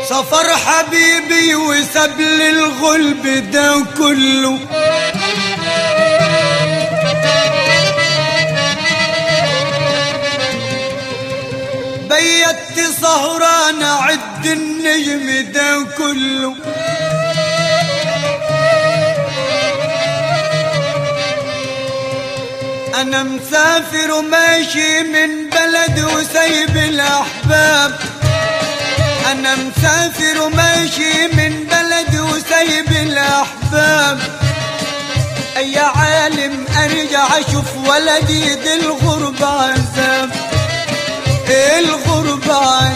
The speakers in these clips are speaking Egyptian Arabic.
سفر حبيبي وساب لي الغلب ده كله بيت سهران عد النجم ده كله انا مسافر وماشي من بلد وسايب الاحباب انا مسافر وماشي من بلد وسايب الاحباب اي عالم ارجع اشوف ولدي دي الغربة عذاب الغربة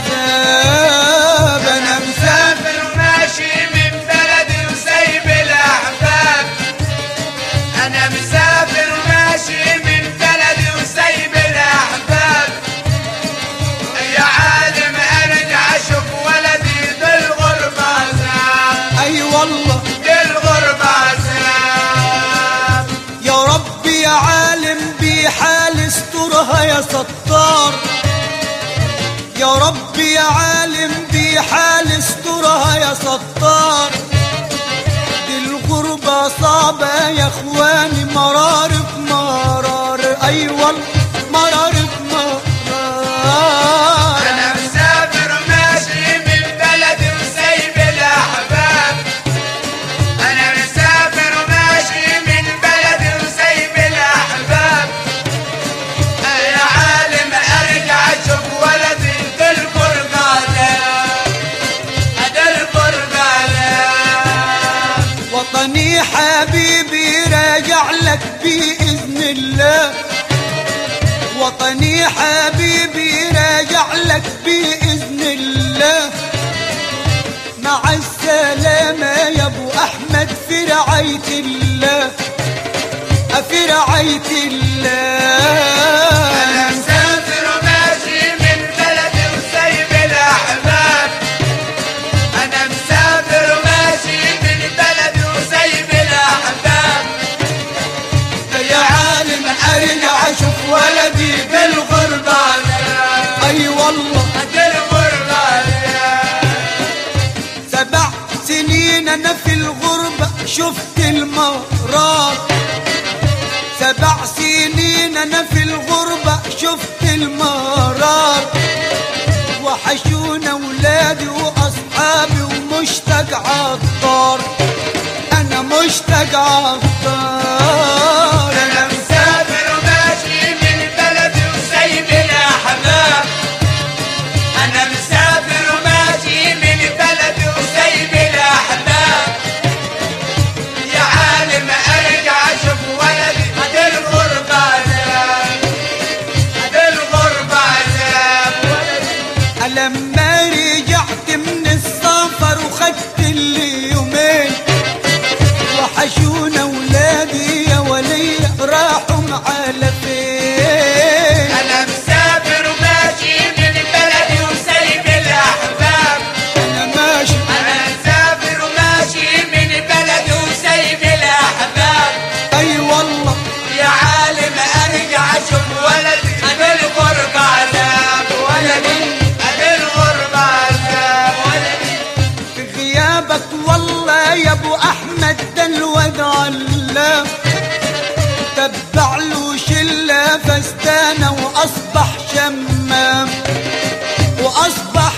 عذاب انا مسافر مسافر وماشي من بلدي وسايب الاحباب انا مسافر وماشي من بلدي وسايب الاحباب يا عالم ارجع اشوف ولدي دي الغربة عذاب اي والله دي الغربة عذاب يا رب يا عالم بحال استرها يا ستار يا رب يا عالم بحال استرها يا ستار دي الغربة صعبة يا اخواني مرار بمرار اي والله مرار بمرار انا مسافر وماشي من بلدي وسايب الاحباب انا مسافر وماشي من بلدي وسايب الاحباب يا عالم ارجع اشوف ولدي دي القرب عذاب دي القرب عذاب وطني حبيبي راجع لك بإذن الله وطني حبيبي راجع لك بإذن الله مع السلامة يا أبو أحمد في رعاية الله في رعاية الله انا مسافر وماشي من بلدي وسايب الاحباب انا مسافر وماشي من بلدي وسايب الاحباب يا عالم أرجع أشوف ولدي بالغربة أي والله الغربة سبع سنين انا في الغربة شفت المرار سبع سنين انا في الغربة شفت المرار وحشونا ولادي واصحابي ومشتاق عالدار انا مشتاق عالدار انا مسافر وماشي من بلدي وسايب الاحباب انا مسافر وماشي من بلدي وسايب الاحباب يا عالم ارجع اشوف ولدي هدي الغربة عذاب هدي الغربة عذاب ولدي لما رجعت من السفر وخدت اللي يومين وحشونا ولادي يا ولي راحوا على فين انا مسافر وماشي من بلدي وسايب الاحباب انا ماشي انا مسافر وماشي من بلدي وسايب الاحباب اي والله يا عالم ارجع اشوف ولدي ابي الغربة عذاب ولدي ابي الغربة عذاب ولدي في غيابك والله يا ابو احمد ده الواد علام تبع له شله فستانه واصبح شمام واصبح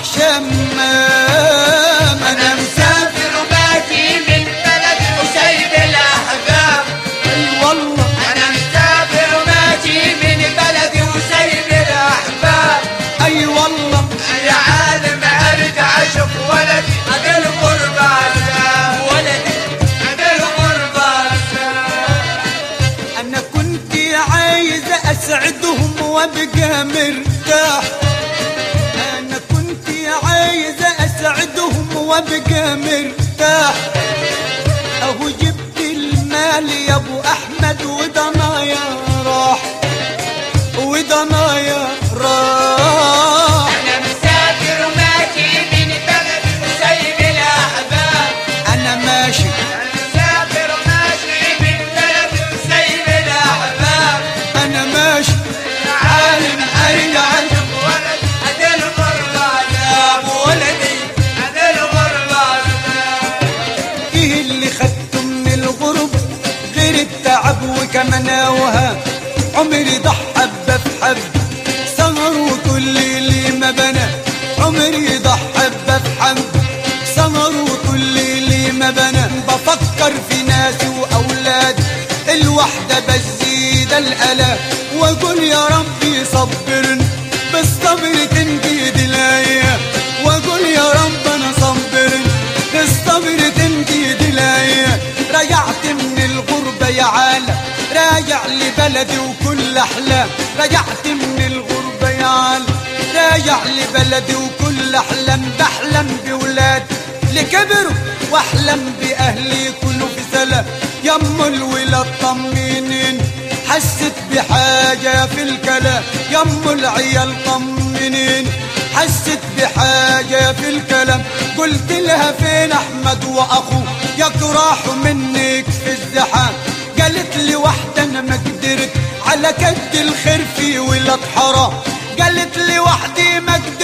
شمام انا مسافر مسافر وماشي من بلدي وسايب الاحباب اي والله انا مسافر وماشي من بلدي وسايب الاحباب اي والله يا عالم ارجع اشوف ولدي ابي الغربة عذاب ولدي ابي الغربة عذاب انا كنت عايز اسعدهم وابقى مرتاح انا كنت عايز اسعدهم وابقى مرتاح اهو جبت المال يا ابو احمد وضنايا راح وضنايا راح انا مسافر وماشي من بلدي وسايب الاحباب انا ماشي انا مسافر وماشي من بلدي وسايب الاحباب انا ماشي يا عالم ارجع اشوف ولدي ادي الغربة عذاب ولدي ادي الغربة الآلاف واقول يا ربي صبرني بالصبر تنجد الايام واقول يا رب انا صبرني بالصبر تنجد الايام رجعت من الغربة يا عالم راجع لبلدي وكل احلام رجعت من الغربة يا عالم راجع لبلدي وكل احلام بحلم بولادي اللي كبروا واحلم باهلي كله في سلام يم الولاد طمنين حست بحاجة في الكلام يم العيال طمنين حست بحاجة في الكلام قلت لها فين احمد واخوه يكرهوا منك في الزحام قالت لي واحدة انا ما قدرت على كد الخير في ولاد حرام قالت لي وحدي ما قدرت